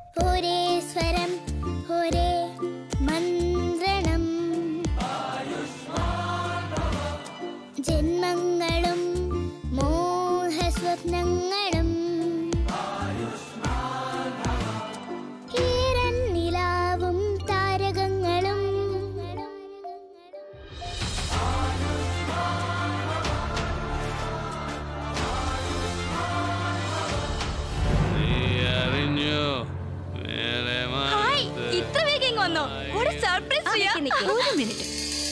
ഒരേ സ്വരം ഒരേ മന്ത്രണം ജന്മങ്ങളും മോഹസ്വപ്നങ്ങളും ഈരൻ നിലാവും താരകങ്ങളും നീ അറിഞ്ഞോ മേലെ ഹായ് മാനത്ത് ഇത്ര വേഗം ഇങ്ങ് വന്നോ ഒരു സർപ്രൈസ് ഒരു മിനിറ്റ്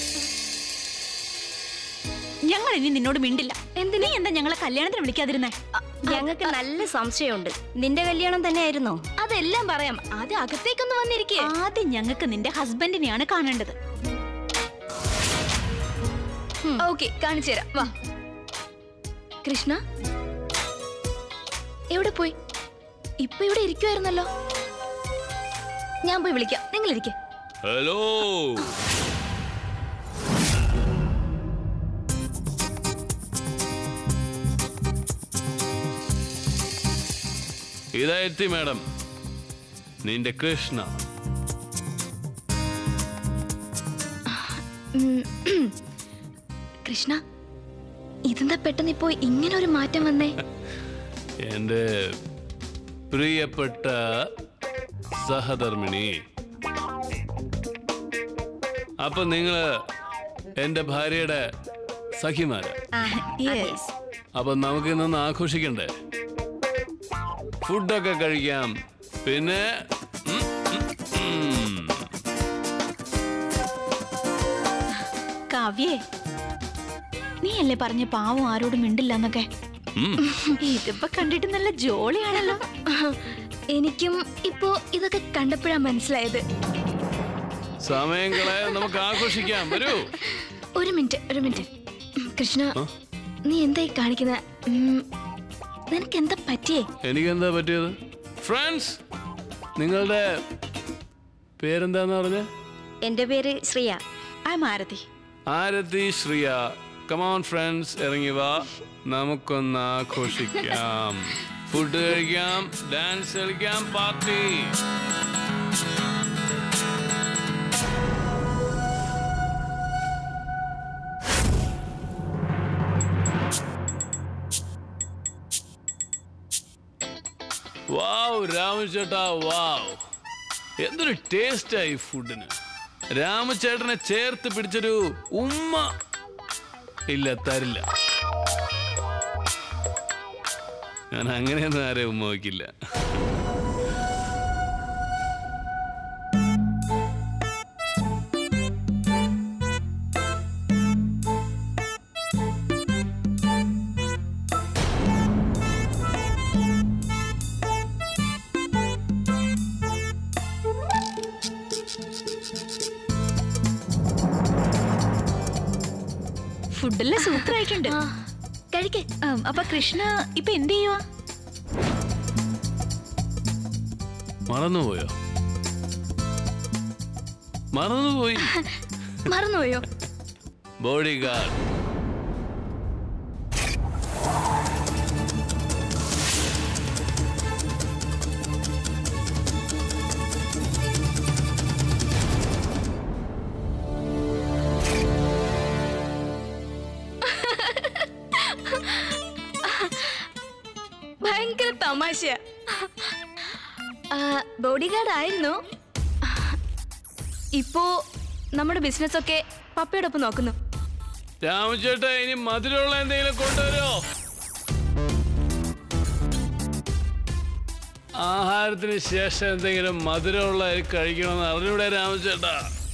ഞങ്ങൾ ഇനി നിന്നോട് മിണ്ടില്ല നീ എന്താ ഞങ്ങളെ കല്യാണത്തിന് വിളിക്കാതിരുന്നേ ഞങ്ങൾക്ക് നല്ല സംശയമുണ്ട് നിന്റെ കല്യാണം തന്നെയായിരുന്നോ അതെല്ലാം പറയാം ആദ്യം അകത്തേക്കൊന്ന് വന്നിരിക്കേ ആദ്യം ഞങ്ങൾക്ക് നിന്റെ ഹസ്ബൻഡിനെയാണ് കാണേണ്ടത് ഓക്കെ കാണിച്ചു തരാം വാ കൃഷ്ണ എവിടെ പോയി ഇപ്പൊ ഇവിടെ ഇരിക്കുവായിരുന്നല്ലോ ഞാൻ പോയി വിളിക്കാം നിങ്ങൾ ഇരിക്കേ ഹലോ ഇതാ എത്തി മാഡം നിന്റെ കൃഷ്ണ കൃഷ്ണ ഇതെന്താ പെട്ടെന്ന് ഇപ്പോ ഇങ്ങനെ ഒരു മാറ്റം വന്നേ എന്റെ പ്രിയപ്പെട്ട സഹധർമ്മിണി അപ്പൊ നിങ്ങള് എന്റെ ഭാര്യയുടെ സഖിമാര് യെസ് അപ്പൊ നമുക്ക് ഇന്നൊന്ന് ആഘോഷിക്കണ്ടേ ഫുഡൊക്കെ കഴിക്കാം പിന്നെ ഉം, ഉം, ഉം. കാവ്യേ നീ അല്ലേ പറഞ്ഞ പാവം ആരോടും മിണ്ടില്ല എന്നൊക്കെ ഉം. ഇതിപ്പോ കണ്ടിട്ട് നല്ല ജോളിയാണല്ലോ എനിക്കും ഇപ്പോ ഇതൊക്കെ കണ്ടപ്പോഴാ മനസ്സിലായത് സമയം കളയാതെ നമുക്ക് ആഘോഷിക്കാം വരൂ ഒരു മിനിറ്റ് ഒരു മിനിറ്റ് ഉം, കൃഷ്ണ ആ? നീ എന്തായി കാണിക്കുന്ന നിനക്ക് എന്താ പറ്റിയേ എനിക്കെന്താ പറ്റിയത് ഫ്രണ്ട്സ് നിങ്ങളുടെ പേരെന്താന്ന് പറഞ്ഞ എന്റെ പേര് ശ്രീയ ആ മാരതി ആരതി ശ്രിയ കമോൺ ഫ്രണ്ട്സ് ഇറങ്ങി വാ നമുക്കൊന്ന് ആഘോഷിക്കാം ഫുഡ് കഴിക്കാം ഡാൻസ് കളിക്കാം പാർട്ടി വാവ് രാമചേട്ടാ വാവ് എന്തൊരു ടേസ്റ്റായി ഫുഡിന് രാമചേട്ടനെ ചേർത്ത് പിടിച്ചൊരു ഉമ്മ ഇല്ല തരില്ല ഞാൻ അങ്ങനെയൊന്നും ആരെയും ഉമ്മ വയ്ക്കില്ല ഫുഡെല്ലാം സൂപ്പർ ആയിട്ടുണ്ട് ആ, കഴിക്കേ ഉം, അപ്പൊ കൃഷ്ണ ഇപ്പൊ എന്ത് ചെയ്യുവാ മറന്നുപോയോ മറന്നുപോയി മറന്നുപോയോ ബോഡി ഗാർഡ് ഭയങ്കര തമാശ ബോഡി ഗാർഡ് ആയിരുന്നു ഇപ്പോ നമ്മുടെ ബിസിനസ് ഒക്കെ പപ്പയോടൊപ്പം നോക്കുന്നു രാമചേട്ടാ ഇനി മധുരമുള്ള എന്തെങ്കിലും കൊണ്ടുവരോ ആഹാരത്തിന് ശേഷം എന്തെങ്കിലും മധുരമുള്ള കഴിക്കണമെന്ന് അറിഞ്ഞൂടെ രാമചേട്ടാ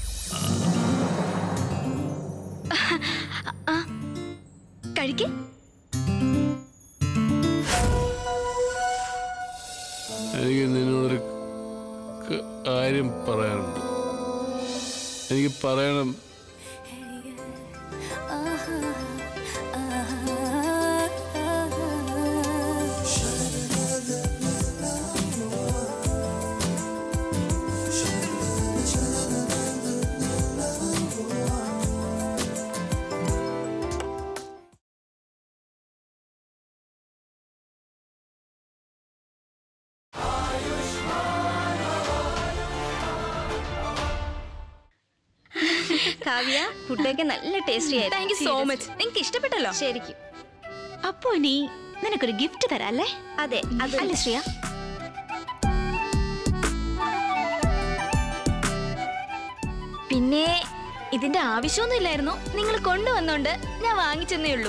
കഴിക്കേ എനിക്ക് നിന്നോടൊരു ക- കാര്യം പറയാനുണ്ട് എനിക്ക് പറയണം കാവ്യ ഫുഡൊക്കെ നല്ല ടേസ്റ്റി ആയിരുന്നു താങ്ക് യു സോ മച്ച് നിങ്ങൾക്ക് ഇഷ്ടപ്പെട്ടല്ലോ ശരിക്കും അപ്പോ നീ നിനക്കൊരു ഗിഫ്റ്റ് തരാം അല്ലേ അതെ അത് അല്ലേ ശ്രീയ പിന്നെ ഇതിന്റെ ആവശ്യമൊന്നും ഇല്ലായിരുന്നു നിങ്ങൾ കൊണ്ടുവന്നോണ്ട് ഞാൻ വാങ്ങിച്ചെന്നേ ഉള്ളൂ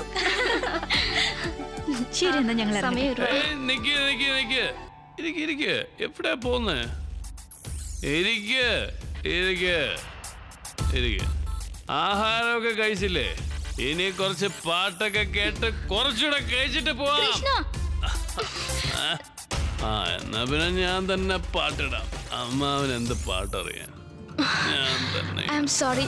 ശരി എന്നാ ഞങ്ങൾ ഇറങ്ങട്ടെ. സമയം ഒരുപാട് ഏയ്, നിക്ക് നിക്ക് നിക്ക് ഇരിക്ക് ഇരിക്ക് എവിടെയാ പോന്ന് ഇരിക്ക് ഇരിക്ക് ഇരിക്ക് ആഹാരമൊക്കെ കഴിച്ചില്ലേ ഇനി കുറച്ച് പാട്ടൊക്കെ കേട്ട് കുറച്ചുകൂടെ കഴിച്ചിട്ട് പോവാം ആ എന്നാ പിന്നെ ഞാൻ തന്നെ പാട്ടിടാം അമ്മാവൻ എന്ത് പാട്ടറിയാൻ ഞാൻ തന്നെ ഐ എം സോറി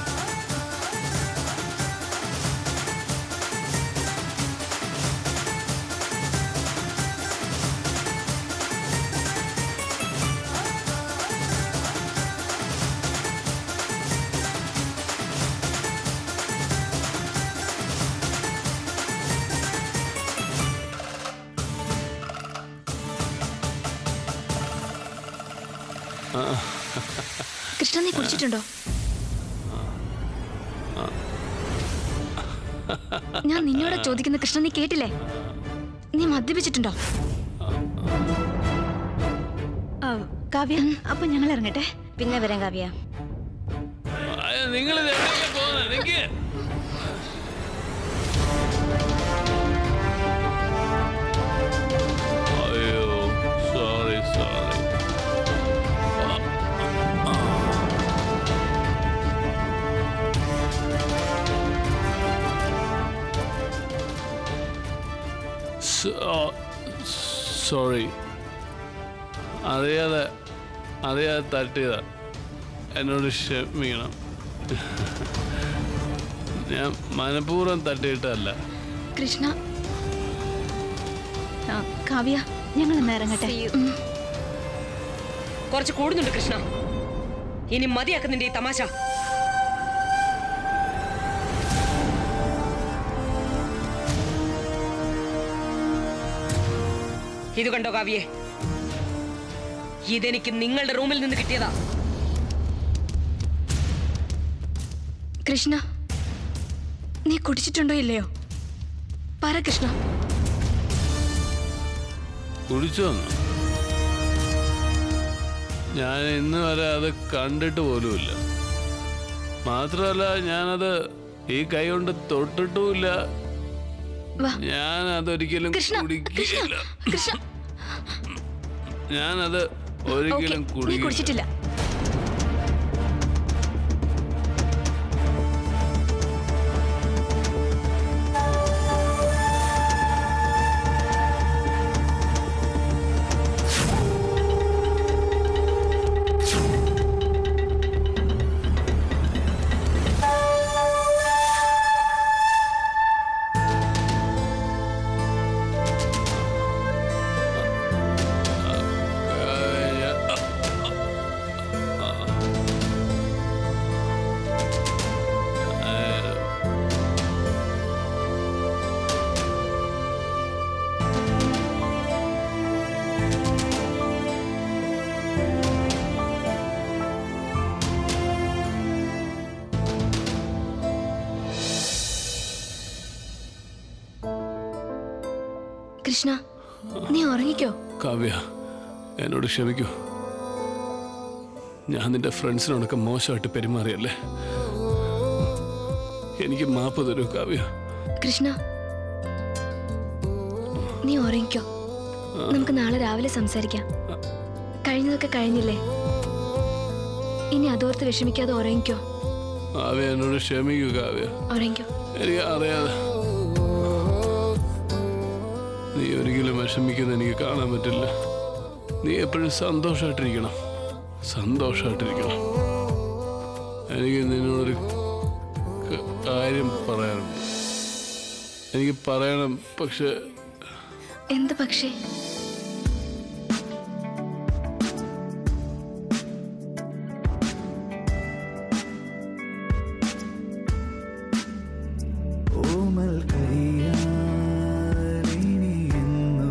കൃഷ്ണ നീ കുടിച്ചിട്ടുണ്ടോ ഞാൻ നിന്നോട് ചോദിക്കുന്ന കൃഷ്ണ നീ കേട്ടില്ലേ നീ മദ്യപിച്ചിട്ടുണ്ടോ ആ, കാവ്യ അപ്പൊ ഞങ്ങൾ ഇറങ്ങട്ടെ പിന്നെ വരാം കാവ്യ നിങ്ങൾ എവിടെയൊക്കെ പോകുന്നത് നിക്ക് അയ്യോ സോറി സോറി സോറി അറിയാതെ അറിയാതെ തട്ടിയതാ എന്നോട് ക്ഷമിക്കണം ഞാൻ മനഃപൂർവ്വം തട്ടിയിട്ടല്ല കൃഷ്ണ ആ, കാവ്യ ഞങ്ങൾ ഇന്ന് ഇറങ്ങട്ടെ കുറച്ച് കൂടുന്നുണ്ട് കൃഷ്ണ ഇനി മതിയാക്ക നിന്റെ ഈ തമാശ ഇത് കണ്ടോ കാവ്യേ ഇതെനിക്ക് നിങ്ങളുടെ റൂമിൽ നിന്ന് കിട്ടിയതാ കൃഷ്ണ നീ കുടിച്ചിട്ടുണ്ടോ ഇല്ലയോ പറ കൃഷ്ണ കുടിച്ചു വന്നു ഞാൻ ഇന്ന് വരെ അത് കണ്ടിട്ട് പോലുമില്ല മാത്രമല്ല ഞാനത് ഈ കൈ കൊണ്ട് തൊട്ടിട്ടുമില്ല വാ ഞാൻ അതൊരിക്കലും കൃഷ്ണ കൃഷ്ണ കുടിക്കില്ല കൃഷ്ണ ഞാനത് ഓക്കെ ഒരിക്കലും നീ കുടിക്കില്ല കുടിച്ചിട്ടില്ല കൃഷ്ണ നീ ഉറങ്ങിക്കോ കാവ്യ എന്നോട് ക്ഷമിക്കൂ ഞാൻ നിന്റെ ഫ്രണ്ട്സിനോടൊക്കെ മോശമായിട്ട് പെരുമാറിയല്ലേ എനിക്ക് മാപ്പ് തരൂ കാവ്യ കൃഷ്ണ നീ ഉറങ്ങിക്കോ നമുക്ക് നാളെ രാവിലെ സംസാരിക്കാം കഴിഞ്ഞതൊക്കെ കഴിഞ്ഞില്ലേ ഇനി അതോർത്ത് വിഷമിക്കാതെ ഉറങ്ങിക്കോ കാവ്യ എന്നോട് ക്ഷമിക്കൂ കാവ്യ ഉറങ്ങിക്കോ എനിക്ക് അറിയാതെ നീ ഒരിക്കലും വിഷമിക്കുന്ന എനിക്ക് കാണാൻ പറ്റില്ല നീ എപ്പോഴും സന്തോഷമായിട്ടിരിക്കണം സന്തോഷമായിട്ടിരിക്കണം എനിക്ക് നിന്നോടൊരു ക- കാര്യം പറയാനുണ്ട് എനിക്ക് പറയണം പക്ഷെ എന്ത് പക്ഷേ ഓമൽ കയ്യാലിനിയെന്നും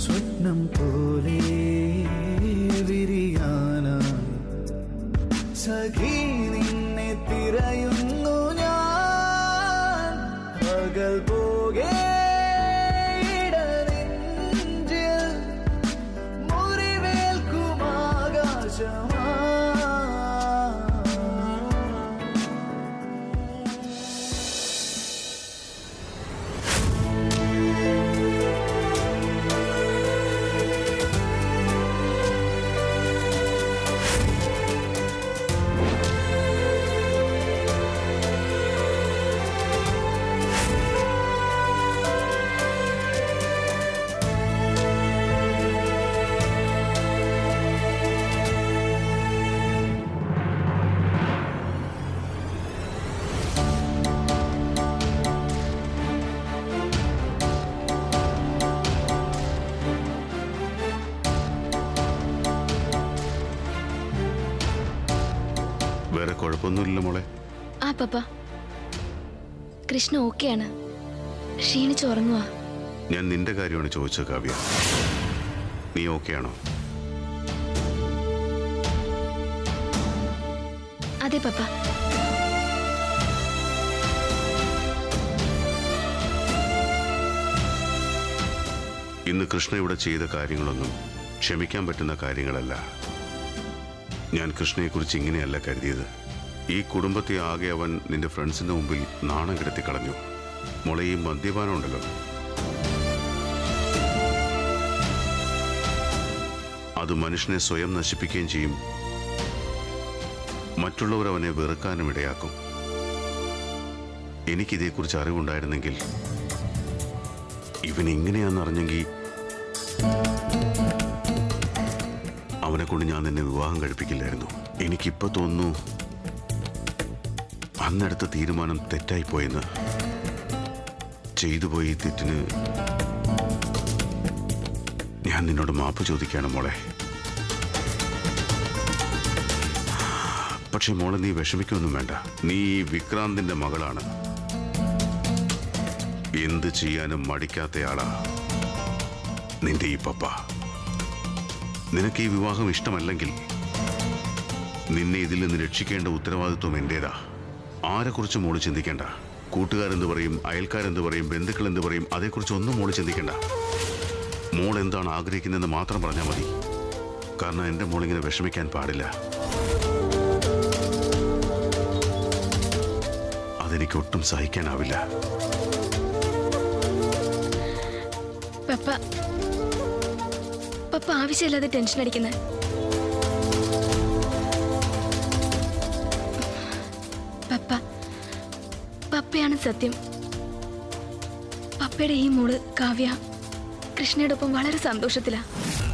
സ്വപ്നം പോലെ വിരിയാനായി സഖി നിന്നെ തിരയുന്നു ഞാൻ പകൽ പോകേ ഇടനെഞ്ചിൽ മുറിവേൽക്കുമാകാശമാ വേറെ കുഴപ്പമൊന്നുമില്ല മോളെ ആ പപ്പ കൃഷ്ണ ഓക്കെയാണ് ക്ഷീണിച്ച് ഉറങ്ങുവാ ഞാൻ നിന്റെ കാര്യമാണ് ചോദിച്ചത് കാവ്യ നീ ഓക്കെ ആണോ അതെ പപ്പ ഇന്ന് കൃഷ്ണ ഇവിടെ ചെയ്ത കാര്യങ്ങളൊന്നും ക്ഷമിക്കാൻ പറ്റുന്ന കാര്യങ്ങളല്ല ഞാൻ കൃഷ്ണയെക്കുറിച്ച് ഇങ്ങനെയല്ല കരുതിയത് ഈ കുടുംബത്തെ ആകെ അവൻ നിന്റെ ഫ്രണ്ട്സിന്റെ മുമ്പിൽ നാണം കിടത്തി കളഞ്ഞു മോളെ ഈ മദ്യപാനം ഉണ്ടല്ലോ അത് മനുഷ്യനെ സ്വയം നശിപ്പിക്കുകയും ചെയ്യും മറ്റുള്ളവർ അവനെ വെറുക്കാനും ഇടയാക്കും എനിക്കിതേക്കുറിച്ച് അറിവുണ്ടായിരുന്നെങ്കിൽ ഇവൻ ഇങ്ങനെയാണെന്നറിഞ്ഞെങ്കിൽ അവനെ കൊണ്ട് ഞാൻ നിന്നെ വിവാഹം കഴിപ്പിക്കില്ലായിരുന്നു എനിക്കിപ്പോ തോന്നുന്നു അന്നെടുത്ത തീരുമാനം തെറ്റായി പോയെന്ന് ചെയ്തു പോയി ഈ തെറ്റിന് ഞാൻ നിന്നോട് മാപ്പ് ചോദിക്കുകയാണ് മോളെ പക്ഷെ മോളെ നീ വിഷമിക്കൊന്നും വേണ്ട നീ ഈ വിക്രാന്തിന്റെ മകളാണ് എന്ത് ചെയ്യാനും മടിക്കാത്തയാളാ നിന്റെ ഈ പപ്പ നിനക്ക് ഈ വിവാഹം ഇഷ്ടമല്ലെങ്കിൽ നിന്നെ ഇതിൽ നിന്ന് രക്ഷിക്കേണ്ട ഉത്തരവാദിത്വം എന്റേതാ ആരെക്കുറിച്ച് മോള് ചിന്തിക്കേണ്ട കൂട്ടുകാരെന്ത് പറയും അയൽക്കാരെന്ത് പറയും ബന്ധുക്കൾ എന്ത് പറയും അതേക്കുറിച്ച് ഒന്നും മോള് ചിന്തിക്കേണ്ട മോൾ എന്താണ് ആഗ്രഹിക്കുന്നതെന്ന് മാത്രം പറഞ്ഞാൽ മതി കാരണം എൻ്റെ മോളിങ്ങനെ വിഷമിക്കാൻ പാടില്ല അതെനിക്ക് ഒട്ടും സഹിക്കാനാവില്ല പപ്പ പപ്പ ആവശ്യമില്ലാതെ ടെൻഷൻ അടിക്കുന്നത് പപ്പ പപ്പയാണ് സത്യം പപ്പയുടെ ഈ മോള് കാവ്യ കൃഷ്ണയുടെ ഒപ്പം വളരെ സന്തോഷത്തിലാ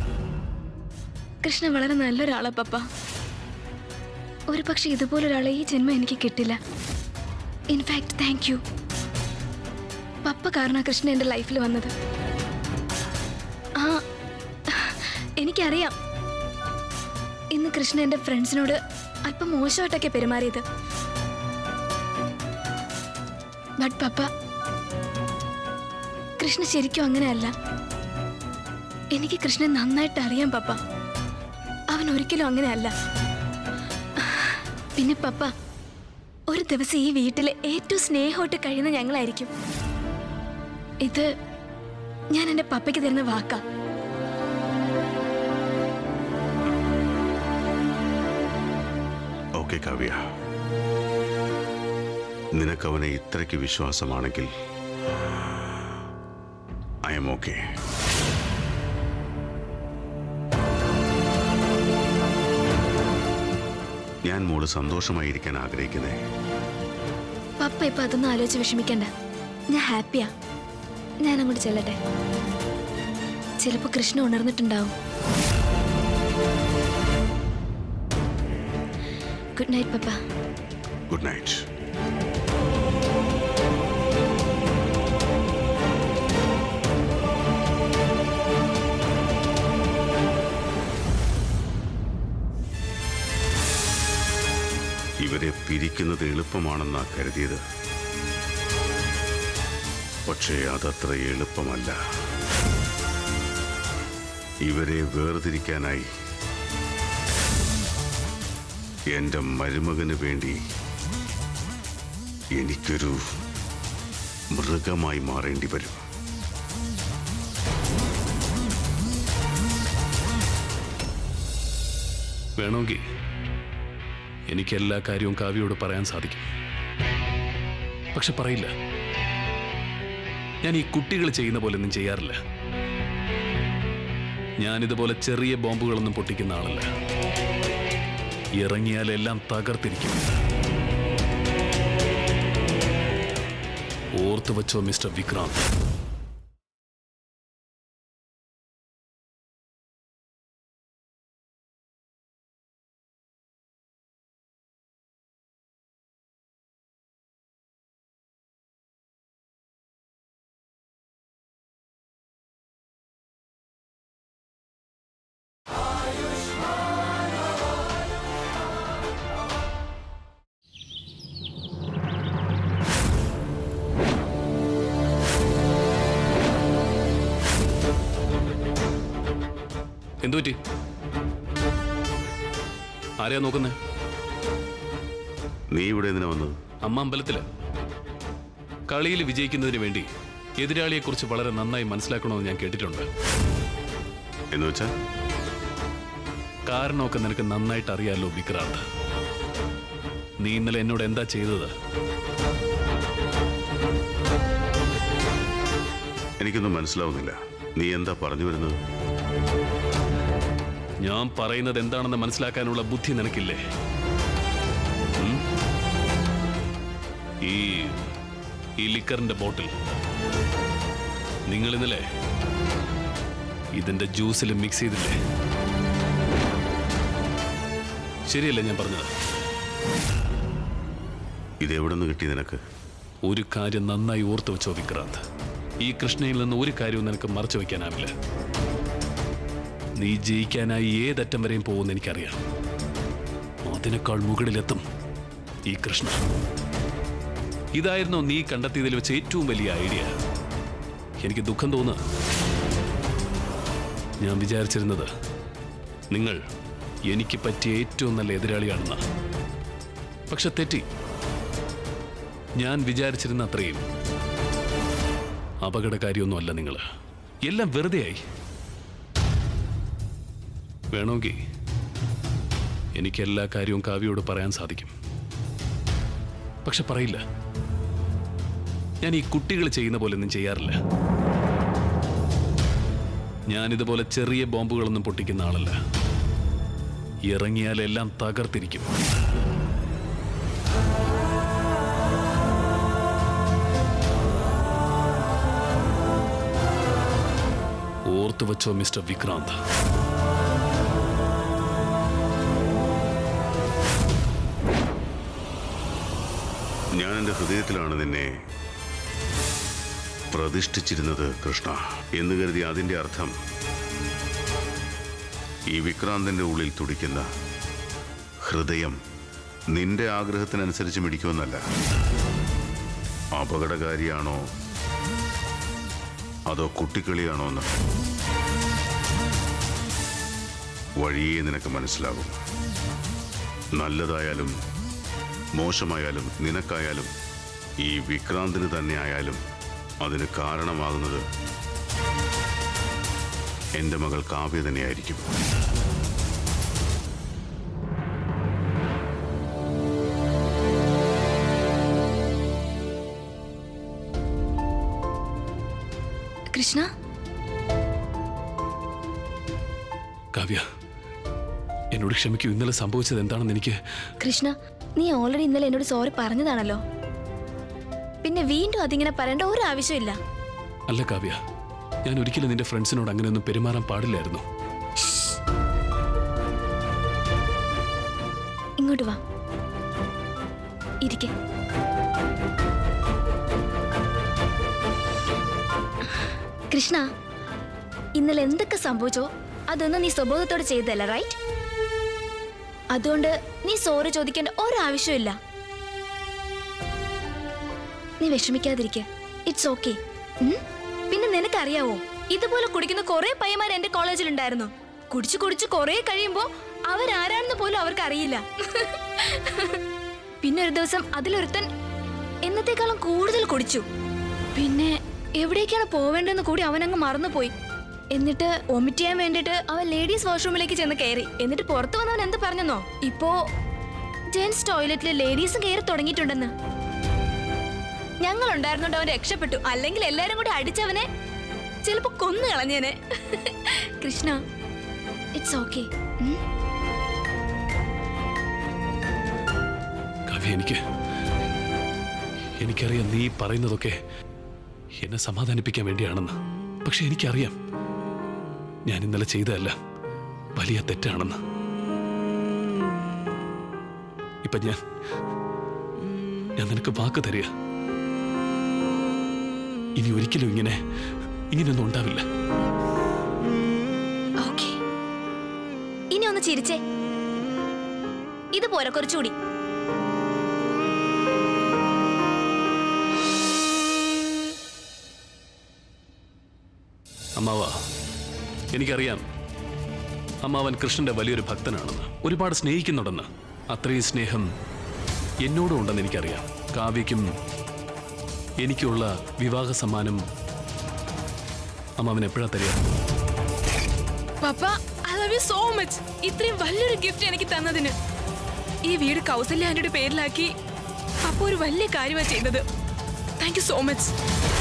കൃഷ്ണ വളരെ നല്ലൊരാളാ പപ്പ ഒരു പക്ഷെ ഇതുപോലൊരാളെ ഈ ജന്മം എനിക്ക് കിട്ടില്ല ഇൻഫാക്ട് താങ്ക് യു പപ്പ കാരണം കൃഷ്ണ എൻ്റെ ലൈഫിൽ വന്നത് ആ എനിക്കറിയാം ഇന്ന് കൃഷ്ണ എൻ്റെ ഫ്രണ്ട്സിനോട് അല്പം മോശമായിട്ടൊക്കെ പെരുമാറിയത് ബട്ട് പപ്പ കൃഷ്ണ ശരിക്കും അങ്ങനെയല്ല എനിക്ക് കൃഷ്ണൻ നന്നായിട്ട് അറിയാം പപ്പ അവൻ ഒരിക്കലും അങ്ങനെയല്ല പിന്നെ പപ്പ ഒരു ദിവസം ഈ വീട്ടിലെ ഏറ്റവും സ്നേഹമായിട്ട് കഴിയുന്ന ഞങ്ങളായിരിക്കും ഇത് ഞാൻ എൻ്റെ പപ്പയ്ക്ക് തരുന്ന വാക്കാ ഓക്കെ കാവ്യ നിനക്കവനെ ഇത്രയ്ക്ക് വിശ്വാസമാണെങ്കിൽ ഐ എം ഓക്കെ ഞാൻ മോള് സന്തോഷമായിരിക്കാൻ ആഗ്രഹിക്കുന്നേ പപ്പ ഇപ്പൊ അതൊന്നും ആലോചിച്ച് വിഷമിക്കണ്ട ഞാൻ ഹാപ്പിയാ ഞാൻ അങ്ങോട്ട് ചെല്ലട്ടെ ചിലപ്പോ കൃഷ്ണ ഉണർന്നിട്ടുണ്ടാവും good night papa good night ഇവരെ പിരിക്കുന്നത് എളുപ്പമാണെന്നാ കരുതിയത് പക്ഷേ അതത്ര എളുപ്പമല്ല ഇവരെ വേർതിരിക്കാനായി എന്റെ മരുമകന് വേണ്ടി എനിക്കൊരു മൃഗമായി മാറേണ്ടി വരും വേണമെങ്കിൽ എനിക്ക് എല്ലാ കാര്യവും കാവ്യയോട് പറയാൻ സാധിക്കും പക്ഷെ പറയില്ല ഞാൻ ഈ കുട്ടികൾ ചെയ്യുന്ന പോലെ ഒന്നും ചെയ്യാറില്ല ഞാൻ ഇതുപോലെ ചെറിയ ബോംബുകളൊന്നും പൊട്ടിക്കുന്ന ആളല്ല ഇറങ്ങിയാലെല്ലാം തകർത്തിരിക്കും ഓർത്തു വച്ചോ മിസ്റ്റർ വിക്രാന്ത് എന്തുപറ്റി ആരെയാ നോക്കുന്നേ നീ ഇവിടെ എന്തിനാ വന്നത് അമ്മ അമ്പലത്തില് കളിയിൽ വിജയിക്കുന്നതിന് വേണ്ടി എതിരാളിയെക്കുറിച്ച് വളരെ നന്നായി മനസ്സിലാക്കണമെന്ന് ഞാൻ കേട്ടിട്ടുണ്ട് എന്ന് വെച്ചാ കാരണമൊക്കെ നിനക്ക് നന്നായിട്ട് അറിയാലോ വിക്രാന്ത് നീ ഇന്നലെ എന്നോട് എന്താ ചെയ്തത് എനിക്കൊന്നും മനസ്സിലാവുന്നില്ല നീ എന്താ പറഞ്ഞു വരുന്നത് ഞാൻ പറയുന്നത് എന്താണെന്ന് മനസ്സിലാക്കാനുള്ള ബുദ്ധി നിനക്കില്ലേ ഉം? ഈ ഈ ലിക്കറിന്റെ ബോട്ടിൽ നിങ്ങൾ ഇന്നലെ ഇതിന്റെ ജ്യൂസിൽ മിക്സ് ചെയ്തില്ലേ ശരിയല്ലേ ഞാൻ പറഞ്ഞത് ഇത് എവിടെ നിന്ന് കിട്ടി നിനക്ക് ഒരു കാര്യം നന്നായി ഓർത്തു വെച്ചോ വിക്രാന്ത് ഈ കൃഷ്ണയിൽ നിന്ന് ഒരു കാര്യവും നിനക്ക് മറച്ചു വെക്കാനാവില്ല നീ ജയിക്കാനായി ഏതറ്റം വരെയും പോകുമെന്ന് എനിക്കറിയാം അതിനേക്കാൾ മുകളിലെത്തും ഈ കൃഷ്ണ ഇതായിരുന്നു നീ കണ്ടെത്തിയതിൽ വെച്ച് ഏറ്റവും വലിയ ഐഡിയ എനിക്ക് ദുഃഖം തോന്നുക ഞാൻ വിചാരിച്ചിരുന്നത് നിങ്ങൾ എനിക്ക് പറ്റിയ ഏറ്റവും നല്ല എതിരാളിയാണെന്ന പക്ഷെ തെറ്റി ഞാൻ വിചാരിച്ചിരുന്ന അത്രയും അപകടകാരിയൊന്നുമല്ല നിങ്ങൾ എല്ലാം വെറുതെയായി വേണമെങ്കിൽ എനിക്ക് എല്ലാ കാര്യവും കാവ്യയോട് പറയാൻ സാധിക്കും പക്ഷെ പറയില്ല ഞാൻ ഈ കുട്ടികൾ ചെയ്യുന്ന പോലെ ഒന്നും ചെയ്യാറില്ല ഞാൻ ഇതുപോലെ ചെറിയ ബോംബുകളൊന്നും പൊട്ടിക്കുന്ന ആളല്ല ഇറങ്ങിയാലെല്ലാം തകർത്തിരിക്കും ഓർത്തു വച്ചോ മിസ്റ്റർ വിക്രാന്ത് ഞാൻ എൻ്റെ ഹൃദയത്തിലാണ് നിന്നെ പ്രതിഷ്ഠിച്ചിരുന്നത് കൃഷ്ണ എന്ന് കരുതി അതിൻ്റെ അർത്ഥം ഈ വിക്രാന്തിൻ്റെ ഉള്ളിൽ തുടിക്കുന്ന ഹൃദയം നിന്റെ ആഗ്രഹത്തിനനുസരിച്ച് മിടിക്കുമെന്നല്ല അപകടകാരിയാണോ അതോ കുട്ടിക്കളിയാണോ എന്ന് വഴിയേ നിനക്ക് മനസ്സിലാകും നല്ലതായാലും മോശമായാലും നിനക്കായാലും ഈ വിക്രാന്തിന് തന്നെ ആയാലും അതിന് കാരണമാകുന്നത് എൻ്റെ മകൾ കാവ്യ തന്നെയായിരിക്കും കൃഷ്ണ കാവ്യ എന്നോട് ക്ഷമിക്കൂ ഇന്നലെ സംഭവിച്ചത് എന്താണെന്ന് എനിക്ക് കൃഷ്ണ നീ ഓൾറെഡി ഇന്നലെ എന്നോട് സോറി പറഞ്ഞതാണല്ലോ പിന്നെ വീണ്ടും അതിങ്ങനെ പറയേണ്ട ഒരു ആവശ്യമില്ല അല്ല കാവ്യ ഞാൻ ഒരിക്കലും നിന്റെ ഫ്രണ്ട്സിനോട് അങ്ങനെയൊന്നും പെരുമാറാൻ പാടില്ലായിരുന്നു ഇങ്ങോട്ട് വാ ഇരിക്കെ കൃഷ്ണ ഇന്നലെ എന്തൊക്കെ സംഭവിച്ചോ അതൊന്നും നീ സ്വബോധത്തോടെ ചെയ്തല്ല റൈറ്റ് അതുകൊണ്ട് നീ സോറി ചോദിക്കേണ്ട ഒരാവശ്യമില്ല നീ വിഷമിക്കാതിരിക്കെ ഇറ്റ്സ് ഓക്കെ പിന്നെ നിനക്കറിയാവോ ഇതുപോലെ കുടിക്കുന്ന കുറെ പയ്യന്മാർ എന്റെ കോളേജിലുണ്ടായിരുന്നു കുടിച്ചു കുടിച്ച് കുറെ കഴിയുമ്പോ അവരാരാണെന്ന് പോലും അവർക്ക് അറിയില്ല പിന്നെ ഒരു ദിവസം അതിലൊരുത്തൻ എന്നത്തേക്കാളും കൂടുതൽ കുടിച്ചു പിന്നെ എവിടേക്കാണ് പോവേണ്ടതെന്ന് കൂടി അവനങ്ങ് മറന്നുപോയി എന്നിട്ട് വൊമിറ്റ് ചെയ്യാൻ വേണ്ടിട്ട് അവൻ ലേഡീസ് വാഷ്റൂമിലേക്ക് ചെന്ന് കയറി എന്നിട്ട് പുറത്തു വന്നവൻ എന്ത് പറഞ്ഞെന്നോ ഇപ്പോ ജെൻസ് ടോയ്ലറ്റിൽ ലേഡീസും കയറി തുടങ്ങിയിട്ടുണ്ടെന്ന് ഞങ്ങൾ ഉണ്ടായിരുന്നോണ്ട് അവൻ രക്ഷപ്പെട്ടു അല്ലെങ്കിൽ എല്ലാരും കൂടി അടിച്ചവനെ ചിലപ്പോ കൊന്നു കളഞ്ഞേനെ കൃഷ്ണ ഇറ്റ്സ് ഓക്കെ കവി എനിക്ക് എനിക്കറിയാം നീ പറയുന്നതൊക്കെ എന്നെ സമാധാനിപ്പിക്കാൻ വേണ്ടിയാണെന്ന് പക്ഷെ എനിക്കറിയാം ഞാൻ ഇന്നലെ ചെയ്തതല്ല വലിയ തെറ്റാണെന്ന് ഇപ്പൊ ഞാൻ ഞാൻ നിനക്ക് വാക്ക് തരിക ഇനി ഒരിക്കലും ഇങ്ങനെ ഇങ്ങനെയൊന്നും ഉണ്ടാവില്ല ഓക്കെ ഇനി ഒന്ന് ചിരിച്ചേ ഇതുപോലെ കുറച്ചുകൂടി അമ്മാവ എനിക്കറിയാം അമ്മാവൻ കൃഷ്ണന്റെ വലിയൊരു ഭക്തനാണെന്ന് ഒരുപാട് സ്നേഹിക്കുന്നുണ്ടെന്ന് അത്രയും സ്നേഹം എന്നോടും ഉണ്ടെന്ന് എനിക്കറിയാം കാവ്യയ്ക്കും എനിക്കുള്ള വിവാഹ സമ്മാനം അമ്മാവൻ എപ്പോഴാ തരിക papa I love you so much ഇത്രയും വലിയൊരു ഗിഫ്റ്റ് എനിക്ക് തന്നതിന് ഈ വീട് കൗസല്യ ആന്റിയുടെ പേരിലാക്കി പപ്പ ഒരു വലിയ കാര്യമാണ് ചെയ്തത് താങ്ക് യു സോ മച്ച്